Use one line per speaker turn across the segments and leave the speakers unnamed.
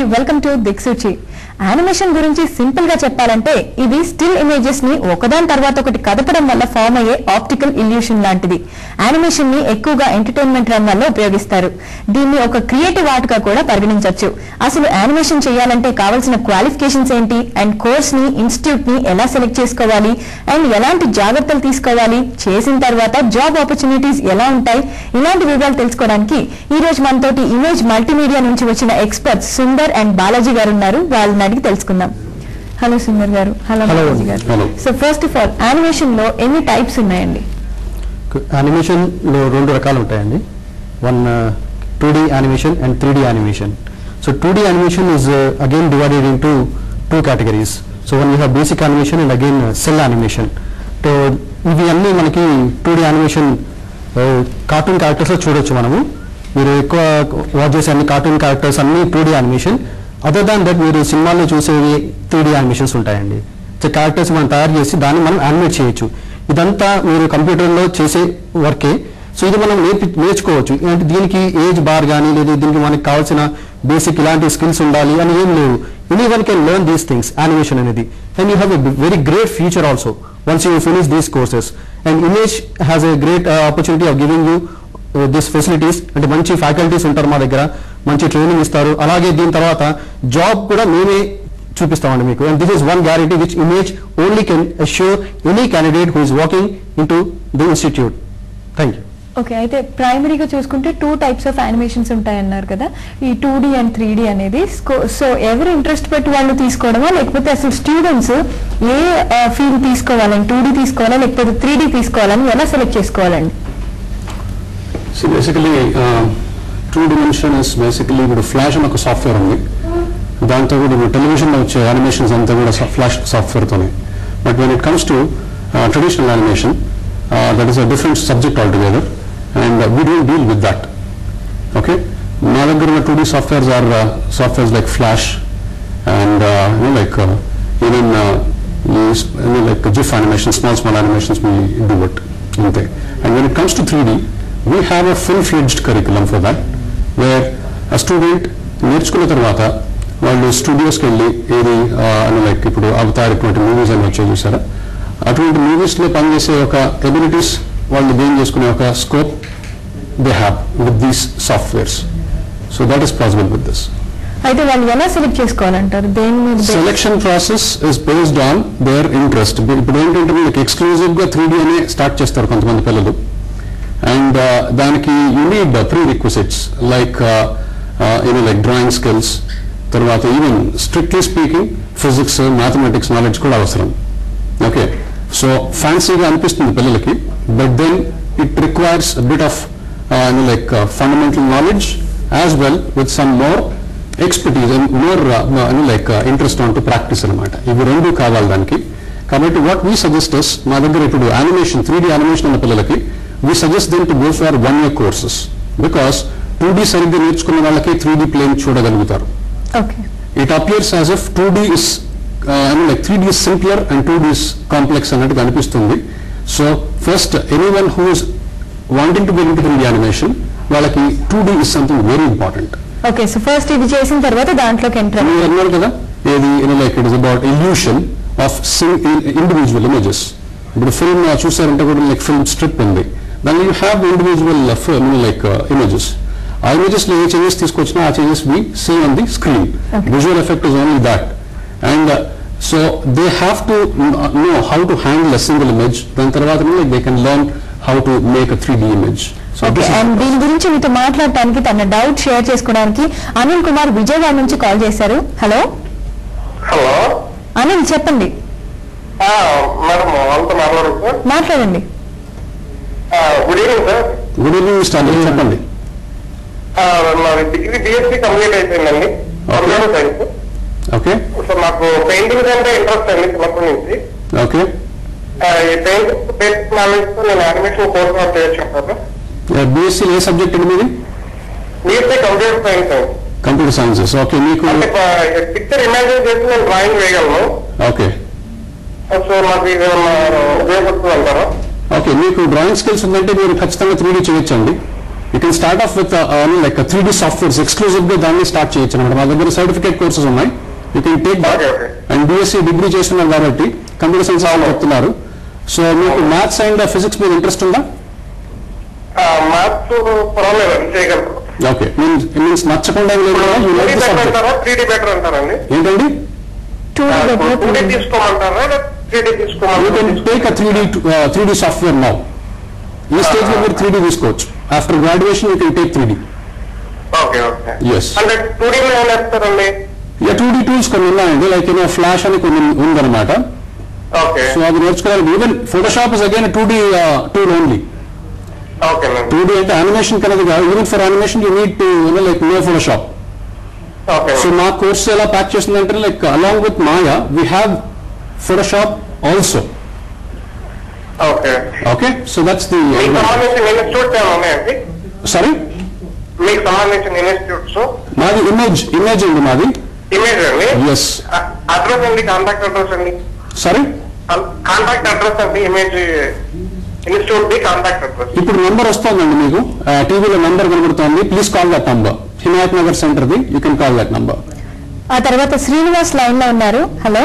Welcome to Diksuchi animation గురించి simple గా చెప్పాలంటే ఇది స్టిల్ ఇమేజెస్ ని ఒకదాని తర్వాత ఒకటి కదపడం వల్ల ఫామ్ అయ్యే ఆప్టికల్ ఇల్యూషన్ లాంటిది యానిమేషన్ ని ఎక్కువగా ఎంటర్టైన్మెంట్ రంగంలో ఉపయోగిస్తారు దీన్ని ఒక క్రియేటివ్ ఆర్ట్ గా కూడా పరిగణించవచ్చు అసలు యానిమేషన్ చేయాలంటే కావాల్సిన క్వాలిఫికేషన్స్ ఏంటి అండ్ కోర్స్ ని ఇన్స్టిట్యూట్ ని ఎలా సెలెక్ట్ చేసుకోవాలి అండ్ ఎలాంటి జాగ్రత్తలు తీసుకోవాలి చేసిన తర్వాత జాబ్ ఆపర్చునిటీస్ ఎలా ఉంటాయి ఇలాంటి వివరాలు తెలుసుకోవడానికి ఈ రోజు మనతోటి ఇమేజ్ మల్టీమీడియా నుంచి వచ్చిన ఎక్స్పర్ట్స్ సుందర్ అండ్ బాలాజీ గారు ఉన్నారు వాళ్ళని అడిగి తెలుసుకుందాం హలో సుందర్ గారు hello
Hello.
Balaji garu
Hello.
So first of all animation లో ఎన్ని టైప్స్ ఉన్నాయండి
యానిమేషన్ లో రెండు రకాలు ఉంటాయండి one two D animation and three D animation so two D animation is again divided in two categories so one you have basic animation and again cel animation so ఇవి అన్నీ మనకి two D animation cartoon క్యారెక్టర్స్లో చూడొచ్చు మనము మీరు ఎక్కువ watch చేసే అన్ని కార్టూన్ క్యారెక్టర్స్ అన్ని two D animation other than that మీరు సినిమాల్లో చూసేవి త్రీ డి యానిమేషన్స్ ఉంటాయండి సో క్యారెక్టర్స్ మనం తయారు చేసి దాన్ని మనం యానిమేట్ చేయొచ్చు ఇదంతా మీరు కంప్యూటర్లో చేసే వర్కే సో ఇది మనం నేర్పి నేర్చుకోవచ్చు అంటే దీనికి ఏజ్ బార్ కానీ లేదా దీనికి మనకి కావాల్సిన బేసిక్ ఇలాంటి స్కిల్స్ ఉండాలి అని ఏం లేవు any one can learn these things animation అనేది and you have a very great future also once you finish these courses and Image has a great opportunity of giving you this facilities అంటే మంచి faculties ఉంటారు మా దగ్గర మంచి training ఇస్తారు అలాగే దీని తర్వాత జాబ్ కూడా మేమే చూపిస్తామండి మీకు and this is one guarantee which Image only can assure any candidate who is walking into the institute thank you
okay అయితే ప్రైమరీగా చూసుకుంటే టూ టైప్స్ ఆఫ్ యానిమేషన్స్ ఉంటాయన్నారు కదా ఈ two D and three D అనేది so ఎవరు interest పెట్టి వాళ్ళు తీసుకోవడమా లేకపోతే అసలు స్టూడెంట్స్ ఏ ఫీల్డ్ తీసుకోవాలని టూ డి తీసుకోవాలా లేకపోతే త్రీ డి తీసుకోవాలని ఎలా సెలెక్ట్ చేసుకోవాలండి
so basically two dimension is basically ఇప్పుడు ఫ్లాష్ అని ఒక సాఫ్ట్వేర్ ఉంది దాంతో కూడా ఇప్పుడు టెలివిజన్లో వచ్చే యానిమేషన్స్ అంతా కూడా ఫ్లాష్ సాఫ్ట్వేర్తోనే but when it comes to traditional animation that is a different subject all together and we don't deal with that okay మా దగ్గర ఉన్న two D softwares are softwares like flash and like even like GIF animation small small animations me do it అంతే and when it comes to three D we have a full fledged curriculum for that where a student నేర్చుకున్న తర్వాత వాళ్ళు స్టూడియోస్కి వెళ్ళి ఏది like ఇప్పుడు Avatar ఇటువంటి movies అని వచ్చాయి చూసారా అటువంటి మూవీస్లో పనిచేసే ఒక ఎబిలిటీస్ వాళ్ళు గెయిన్ చేసుకునే ఒక scope they have with these softwares so that is possible with this
అయితే వాళ్ళు ఎలా సెలెక్ట్ చేసుకోవాలంటారు దేని మీద base-
selection process is based on their interest ఇప్పుడు ఏంటంటే మీకు ఎక్స్క్లూజివ్ గా త్రీ డీ అనే స్టార్ట్ చేస్తారు కొంతమంది పిల్లలు అండ్ దానికి you need prerequisites like you know like drawing skills తర్వాత even strictly speaking physics mathematics knowledge కూడా అవసరం ఓకే సో ఫ్యాన్సీగా అనిపిస్తుంది పిల్లలకి but then it requires bit of like fundamental knowledge as well with some more expertise and more like interest on to practice అనమాట ఇవి రెండు కావాలి దానికి కాబట్టి వాట్ వీ సజెస్టర్స్ మా దగ్గర ఇప్పుడు యానిమేషన్ త్రీ డీ యానిమేషన్ ఉన్న పిల్లలకి we suggest then to go for one year courses because two D సరిగ్గా నేర్చుకున్న వాళ్ళకి త్రీ డీ ప్లేన్ చూడగలుగుతారు
okay
it appears as if two D is like three D simpler and two D complex అన్నట్టు కనిపిస్తుంది so first any one who is wanting to get in three D animation వాళ్ళకి two D is something very important
okay so first ఇది చేసిన తర్వాత దాంట్లోకి enter
మీరు అన్నారు కదా ఏది like it is about illusion of individual images ఇప్పుడు ఫిల్మ్ చూసారంటే కూడా లైక్ ఫిల్మ్ స్ట్రిప్ ఉంది దాన్ని you have individual like images ఆ ఇమేజెస్ లో ఏ చేంజెస్ తీసుకొచ్చినా ఆ changes we see on the screen
Okay.
Visual effect is only that and so they have to know how to handle a single image దాని తర్వాత like they can learn how to make a three D image so
okay and దీని గురించి మీతో మాట్లాడటానికి తన doubt share చేసుకోవడానికి అనిల్ కుమార్ విజయవాడ నుంచి call చేశారు హలో
హలో
అనిల్ చెప్పండి
ఆ, మేడం వాళ్ళతో మాట్లాడచ్చు సార్
మాట్లాడండి
ఆ, good evening sir
good evening mister చెప్పండి
ఆ, నాది డిగ్రీ బిఎస్సీ కంప్లీట్ అయిపోయిందండి కంప్యూటర్ సైన్స్
ఓకే
సో నాకు పెయింటింగ్స్ అంటే ఇంట్రెస్ట్ అండి చిన్నప్పటి నుంచి
ఓకే
ఆ, ఈ పెయింటింగ్ బేసిక్ నాలెడ్జ్ తో నేను యానిమేషన్ కోర్స్ వాళ్ళు చేయొచ్చు సార్
బీఎస్సీ ఏ సబ్జెక్ట్ అండి మీది
బిఎస్సీ కంప్యూటర్ సైన్స్ అండి
కంప్యూటర్ సైన్సెస్ ఓకే మీకు
అంటే పిక్చర్ ఇమాజిన్ చేసి నేను డ్రాయింగ్ వేయగలను
ఓకే
సో నాకు ఇది ఏమన్నా ఉపయోగపడుతుంది అంటారా
ఓకే మీకు డ్రాయింగ్ స్కిల్స్ ఉందంటే మీరు ఖచ్చితంగా త్రీ డీ చేయొచ్చండి you can start off with like three D softwares exclusive గా దాన్ని స్టార్ట్ చేయొచ్చు అనమాట మా దగ్గర సర్టిఫికేట్ కోర్సెస్ ఉన్నాయి you can take that
Okay, okay.
And BSc degree చేస్తున్నారు కాబట్టి కంప్యూటర్ సైన్స్ వాళ్ళు చెప్తున్నారు సో మీకు మ్యాథ్స్ అండ్ ఫిజిక్స్ మీద ఇంట్రెస్ట్ ఉందా
మ్యాథ్స్ పర్వాలేదండి చేయగలరు
ఓకే మీన్స్ మీన్స్ నచ్చకుండా ఏం లేదు కదా, you
two
like
D
the
better
subject.
అంటారా త్రీ డీ బెటర్ అంటారండి
ఏంటండి
టూ
టూ డీ తీసుకోమంటారా త్రీ డీ
యూ కెన్
తీసుకోమంటారా
take a three D three D software now ఈ స్టేజ్ లో మీరు త్రీ డి తీసుకోవచ్చు after graduation you can take three D
okay okay
Yes.
అంటే two డీలో ఏం వేస్తారండి
ఇక టూ డి టూల్స్ కొన్ని ఉన్నాయండి లైక్ యూనో ఫ్లాష్ అని కొన్ని ఉందన్నమాట
ఓకే
సో అది నేర్చుకోవాలి even Photoshop is again two D tool only
okay ma'am
two D అంటే యానిమేషన్ కనేది కాదు even for animation you need to you know like know Photoshop
okay
so మా కోర్స్ ఎలా ప్యాక్ చేస్తుందంటే like along with Maya we have Photoshop also
okay
okay so that's the
మీకు సంబంధించిన institutes ఏమైనా ఉన్నాయండి
సారీ
మీకు సంబంధించిన ఇన్స్టిట్యూట్స్
మాది ఇమేజ్ ఇమేజ్ అండి మాది
ఇమేజ్ అండి
ఎస్
అడ్రస్ అండి కాంటాక్ట్ అడ్రస్ అండి
సారీ
కాంటాక్ట్ అడ్రస్ అండి Image institute the contact address
ఇప్పుడు నెంబర్ వస్తుందండి మీకు టీవీలో నెంబర్ కనబడుతోంది please call that number Himayat Nagar centre the you can call that number
ఆ తర్వాత శ్రీనివాస్ లైన్ లో ఉన్నారు హలో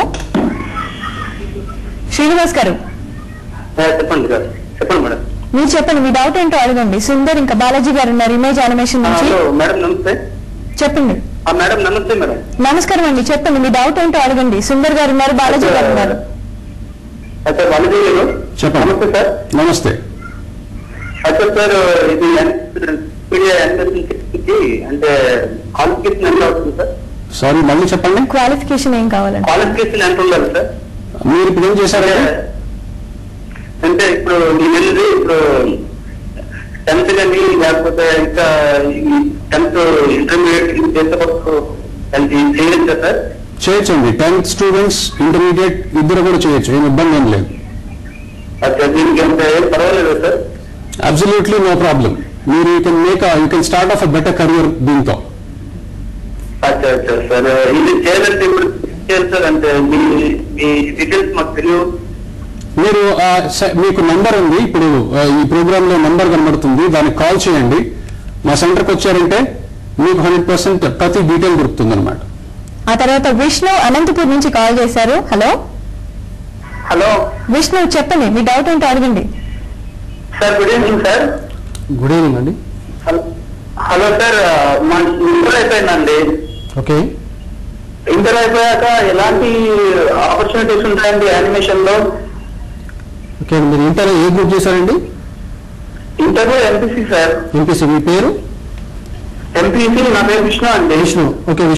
శ్రీనివాస్ గారు
చెప్పండి సార్ చెప్పండి మేడం
మీరు చెప్పండి మీ డౌట్ ఏంటో అడగండి సుందర్ ఇంకా బాలాజీ గారు ఉన్నారు ఇమేజ్ యానిమేషన్ నుంచి
హలో మేడం నమస్తే
చెప్పండి
ఆ, మేడం నమస్తే మేడం
నమస్కారం అండి చెప్పండి మీ డౌట్ ఏంటో అడగండి సుందర్ గారు ఉన్నారు బాలాజీ గారు ఉన్నారు
అయితే బాలాజీ గారు
చెప్పండి.
నమస్తే సార్
నమస్తే
అయితే సార్ ఇది మీడియా కి అంటే క్వాలిఫికేషన్ ఎంత అవుతుంది సార్
సారీ మళ్ళీ చెప్పండి
క్వాలిఫికేషన్ ఏం కావాలండి
క్వాలిఫికేషన్ ఎంత ఉండాలి సార్
మీరు ఇప్పుడు ఏం
అంటే
చేశారంటే
అంటే ఇప్పుడు నేను వెళ్ళి ఇప్పుడు టెన్త్ కానీ లేకపోతే ఇంకా టెన్త్ ఇంటర్మీడియట్ చేసేటప్పుడు అది చేయొచ్చా సార్
చేయొచ్చండి టెన్త్ స్టూడెంట్స్ ఇంటర్మీడియట్ ఇద్దరు కూడా చేయొచ్చు ఏం ఇబ్బంది ఏం లేదు
అచ్చా దీనికి అంటే ఏం పర్వాలేదు సార్
అబ్సల్యూట్లీ నో ప్రాబ్లం మీరు you can make you can start off a better career దీంతో
అచ్చా అచ్చా సార్ ఇది చేయాలంటే ఇప్పుడు చేయాలి సార్ అంటే మీ మీ డీటెయిల్స్ మాకు తెలియవు
మీరు ఆ, స- మీకు నంబర్ ఉంది ఇప్పుడు ఆ, ఈ ప్రోగ్రామ్ లో నంబర్ కనబడుతుంది దానికి కాల్ చేయండి మా సెంటర్కి వచ్చారంటే మీకు హండ్రెడ్ పర్సెంట్ ప్రతి డీటెయిల్ దొరుకుతుంది అనమాట
ఆ తర్వాత విష్ణు అనంతపూర్ నుంచి కాల్ చేశారు హలో
హలో
విష్ణు చెప్పండి మీ డౌట్ ఏంటో అడగండి
sir good evening sir
good evening అండి
హలో- హలో సార్ మా ఇంటర్ అయిపోయిందండి
ఓకే
ఇంటర్ అయిపోయాక ఎలాంటి ఆపర్చునిటీస్ ఉంటాయండి యానిమేషన్ లో
ఓకే మీరు ఇంటర్ ఏ గ్రూప్ చేశారండి
ఇంటర్వ్యూ ఎంపీసీ సార్
ఎంపీసీ మీ పేరు
ఎంపీసీ నా పేరు విష్ణు అండి
విష్ణు ఓకే